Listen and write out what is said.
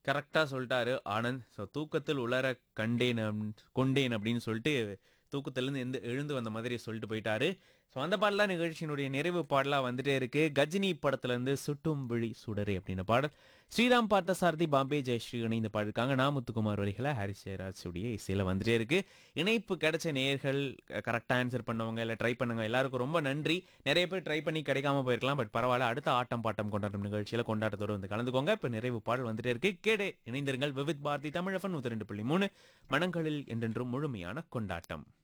கரெக்டாக சொல்லிட்டாரு ஆனந்த் ஸோ தூக்கத்தில் உளர கண்டேன் அப்~ கொண்டேன் அப்படின்னு சொல்லிட்டு தூக்கத்திலேருந்து எந்த எழுந்து வந்த மாதிரி சொல்லிட்டு போயிட்டாரு ஸோ அந்த பாடலாம் நிகழ்ச்சியினுடைய நிறைவு பாடலாக வந்துட்டே இருக்கு கஜினி படத்துலேருந்து சுட்டும் விழி சுடரே அப்படின்ற பாடல் ஸ்ரீராம் பார்த்தசாரதி பாம்பே ஜெயஸ்ரீ இணைந்து பாடிருக்காங்க நான் முத்துக்குமார் வரிகளை ஹாரிஸ் ஜெயராஜுடைய இசையில் வந்துட்டே இருக்கு இணைப்பு கிடைச்ச நேயர்கள் கரெக்டாக ஆன்சர் பண்ணவங்க இல்லை ட்ரை பண்ணுங்க எல்லாருக்கும் ரொம்ப நன்றி நிறைய பேர் ட்ரை பண்ணி கிடைக்காம போயிருக்கலாம் பட் பரவாயில்ல அடுத்த ஆட்டம் பாட்டம் கொண்டாட்டம் நிகழ்ச்சியில் கொண்டாட்டத்தோடு வந்து கலந்துக்கோங்க இப்போ நிறைவு பாடல் வந்துட்டே இருக்கு கேடே இணைந்திருங்கள் விவித் பாரதி தமிழஃபன் நூற்றி ரெண்டு புள்ளி மூணு மனங்களில் என்றென்றும் முழுமையான கொண்டாட்டம்